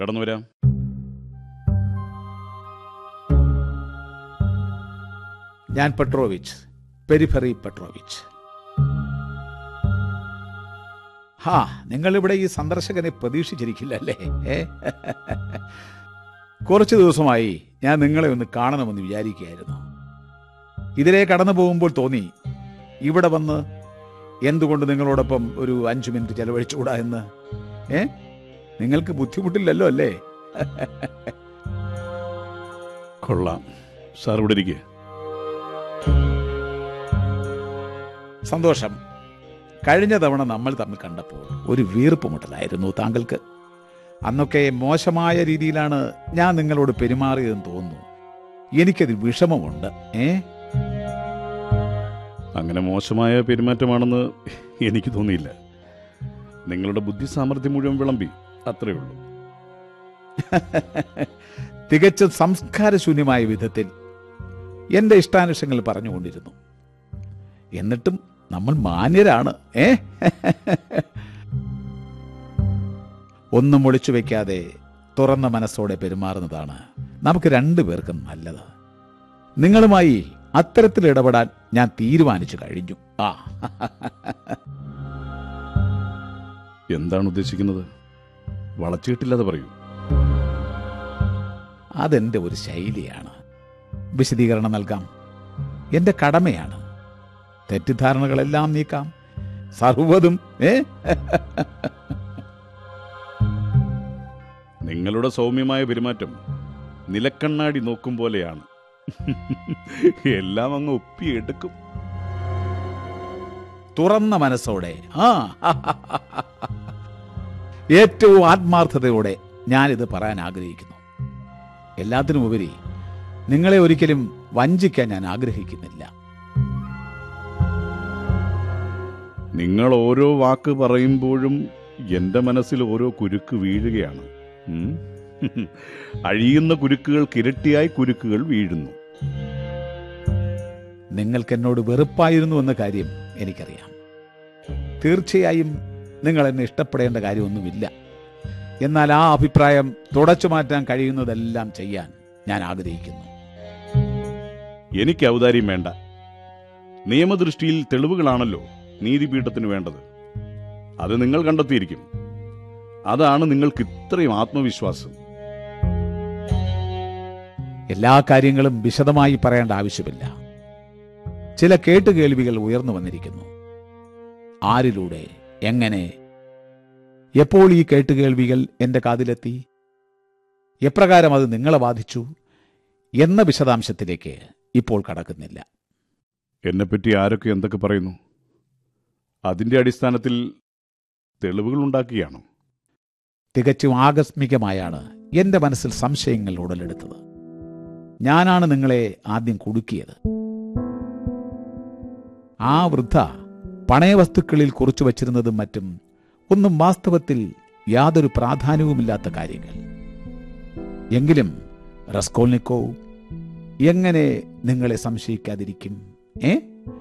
കടന്നു വരാം ഞാൻ പെട്രോവിച്ച് പെരിഫറി പെട്രോവിച്ച് ഹാ നിങ്ങളിവിടെ ഈ സന്ദർശകനെ പ്രതീക്ഷിച്ചിരിക്കില്ല അല്ലേ ഏ? കുറച്ച് ദിവസമായി ഞാൻ നിങ്ങളെ ഒന്ന് കാണണമെന്ന് വിചാരിക്കുകയായിരുന്നു ഇതിലെ കടന്നു പോകുമ്പോൾ തോന്നി ഇവിടെ വന്ന് എന്തുകൊണ്ട് നിങ്ങളോടൊപ്പം ഒരു അഞ്ചു മിനിറ്റ് ചെലവഴിച്ചുകൂടാ എന്ന് ഏ നിങ്ങൾക്ക് ബുദ്ധിമുട്ടില്ലല്ലോ അല്ലേ കൊള്ളാം സാർ ഇവിടെ ഇരിക്കുക സന്തോഷം കഴിഞ്ഞ തവണ നമ്മൾ തമ്മിൽ കണ്ടപ്പോൾ ഒരു വീർപ്പ് മുട്ടലായിരുന്നു താങ്കൾക്ക് അന്നൊക്കെ മോശമായ രീതിയിലാണ് ഞാൻ നിങ്ങളോട് പെരുമാറിയതെന്ന് തോന്നുന്നു എനിക്കതിൽ വിഷമമുണ്ട് ഏ അങ്ങനെ മോശമായ പെരുമാറ്റമാണെന്ന് എനിക്ക് തോന്നിയില്ല നിങ്ങളുടെ ബുദ്ധി സാമർഥ്യം മുഴുവൻ വിളമ്പി അത്രയേ ഉള്ളൂ തികച്ചും സംസ്കാരശൂന്യമായ വിധത്തിൽ എന്റെ ഇഷ്ടാനുഷങ്ങൾ പറഞ്ഞുകൊണ്ടിരുന്നു എന്നിട്ടും നമ്മൾ മാന്യരാണ് ഏ ഒന്നും ഒളിച്ചു വെക്കാതെ തുറന്ന മനസ്സോടെ പെരുമാറുന്നതാണ് നമുക്ക് രണ്ടുപേർക്കും നല്ലത് നിങ്ങളുമായി അത്തരത്തിൽ ഇടപെടാൻ ഞാൻ തീരുമാനിച്ചു കഴിഞ്ഞു ആ എന്താണ് ഉദ്ദേശിക്കുന്നത് വളച്ചുകിട്ടില്ലാതെ പറയൂ അതെന്റെ ഒരു ശൈലിയാണ് വിശദീകരണം നൽകാം എന്റെ കടമയാണ് തെറ്റിദ്ധാരണകളെല്ലാം നീക്കാം സർവ്വതും ഏ നിങ്ങളുടെ സൗമ്യമായ പെരുമാറ്റം നിലക്കണ്ണാടി നോക്കും പോലെയാണ് എല്ലാം അങ്ങ് ഒപ്പിയെടുക്കും തുറന്ന മനസ്സോടെ ആ ഏറ്റവും ആത്മാർത്ഥതയോടെ ഞാനിത് പറയാൻ ആഗ്രഹിക്കുന്നു എല്ലാത്തിനും ഉപരി നിങ്ങളെ ഒരിക്കലും വഞ്ചിക്കാൻ ഞാൻ ആഗ്രഹിക്കുന്നില്ല നിങ്ങൾ ഓരോ വാക്ക് പറയുമ്പോഴും എന്റെ മനസ്സിൽ ഓരോ കുരുക്ക് വീഴുകയാണ് ഉം. അഴിയുന്ന കുരുക്കുകൾക്ക് ഇരട്ടിയായി കുരുക്കുകൾ വീഴുന്നു നിങ്ങൾക്ക് എന്നോട് വെറുപ്പായിരുന്നു എന്ന കാര്യം എനിക്കറിയാം തീർച്ചയായും നിങ്ങൾ എന്നെ ഇഷ്ടപ്പെടേണ്ട കാര്യമൊന്നുമില്ല എന്നാൽ ആ അഭിപ്രായം തുടച്ചു മാറ്റാൻ കഴിയുന്നതെല്ലാം ചെയ്യാൻ ഞാൻ ആഗ്രഹിക്കുന്നു എനിക്ക് ഔദാര്യം വേണ്ട നിയമദൃഷ്ടിയിൽ തെളിവുകളാണല്ലോ നീതിപീഠത്തിന് വേണ്ടത് അത് നിങ്ങൾ കണ്ടെത്തിയിരിക്കും അതാണ് നിങ്ങൾക്ക് ഇത്രയും ആത്മവിശ്വാസം എല്ലാ കാര്യങ്ങളും വിശദമായി പറയേണ്ട ആവശ്യമില്ല ചില കേട്ടുകേൾവികൾ ഉയർന്നു വന്നിരിക്കുന്നു ആരിലൂടെ എങ്ങനെ എപ്പോൾ ഈ കേട്ടുകേൾവികൾ എന്റെ കാതിലെത്തി എപ്രകാരം അത് നിങ്ങളെ ബാധിച്ചു എന്ന വിശദാംശത്തിലേക്ക് ഇപ്പോൾ കടക്കുന്നില്ല എന്നെപ്പറ്റി ആരൊക്കെ എന്തൊക്കെ പറയുന്നു അതിന്റെ അടിസ്ഥാനത്തിൽ തെളിവുകൾ ഉണ്ടാക്കുകയാണോ തികച്ചും ആകസ്മികമായാണ് എന്റെ മനസ്സിൽ സംശയങ്ങൾ ഉടലെടുത്തത് ഞാനാണ് നിങ്ങളെ ആദ്യം കുടുക്കിയത് ആ വൃദ്ധ പണയവസ്തുക്കളിൽ കുറിച്ചു വച്ചിരുന്നതും മറ്റും ഒന്നും വാസ്തവത്തിൽ യാതൊരു പ്രാധാന്യവുമില്ലാത്ത കാര്യങ്ങൾ എങ്കിലും റസ്കോൾനിക്കോ എങ്ങനെ നിങ്ങളെ സംശയിക്കാതിരിക്കും ഏ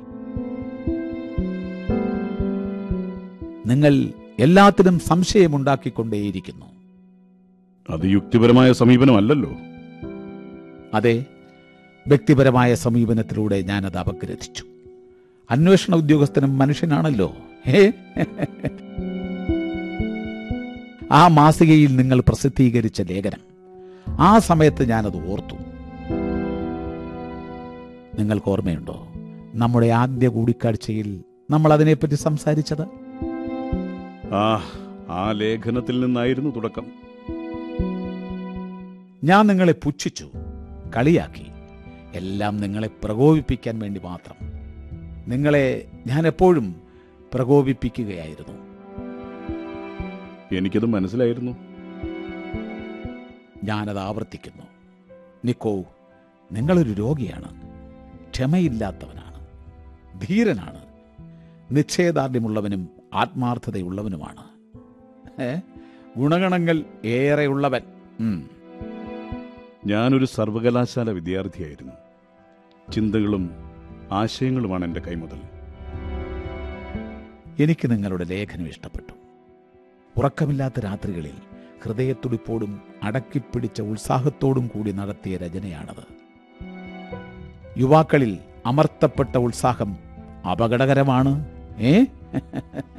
നിങ്ങൾ എല്ലാത്തിനും സംശയമുണ്ടാക്കിക്കൊണ്ടേയിരിക്കുന്നു അത് യുക്തിപരമായ സമീപനമല്ലല്ലോ അതെ വ്യക്തിപരമായ സമീപനത്തിലൂടെ ഞാനത് അപഗ്രഥിച്ചു അന്വേഷണ ഉദ്യോഗസ്ഥനും മനുഷ്യനാണല്ലോ ഹേ ആ മാസികയിൽ നിങ്ങൾ പ്രസിദ്ധീകരിച്ച ലേഖനം ആ സമയത്ത് ഞാനത് ഓർത്തു നിങ്ങൾക്ക് ഓർമ്മയുണ്ടോ നമ്മുടെ ആദ്യ കൂടിക്കാഴ്ചയിൽ നമ്മൾ അതിനെപ്പറ്റി സംസാരിച്ചത് ആ ആ ലേഖനത്തിൽ നിന്നായിരുന്നു തുടക്കം ഞാൻ നിങ്ങളെ പുച്ഛിച്ചു കളിയാക്കി എല്ലാം നിങ്ങളെ പ്രകോപിപ്പിക്കാൻ വേണ്ടി മാത്രം നിങ്ങളെ ഞാൻ എപ്പോഴും പ്രകോപിപ്പിക്കുകയായിരുന്നു എനിക്കത് മനസ്സിലായിരുന്നു ഞാനത് ആവർത്തിക്കുന്നു നിക്കോ നിങ്ങളൊരു രോഗിയാണ് ക്ഷമയില്ലാത്തവനാണ് ധീരനാണ് നിശ്ചയദാർഢ്യമുള്ളവനും ആത്മാർത്ഥതയുള്ളവനുമാണ് ഏ? ഗുണഗണങ്ങൾ ഏറെയുള്ളവൻ ഉം. ഞാനൊരു സർവകലാശാല വിദ്യാർത്ഥിയായിരുന്നു ചിന്തകളും ആശയങ്ങളുമാണ് എൻ്റെ കൈമുതൽ എനിക്ക് നിങ്ങളുടെ ലേഖനം ഇഷ്ടപ്പെട്ടു ഉറക്കമില്ലാത്ത രാത്രികളിൽ ഹൃദയത്തുടിപ്പോടും അടക്കിപ്പിടിച്ച ഉത്സാഹത്തോടും കൂടി നടത്തിയ രചനയാണത് യുവാക്കളിൽ അമർത്തപ്പെട്ട ഉത്സാഹം അപകടകരമാണ് ഏ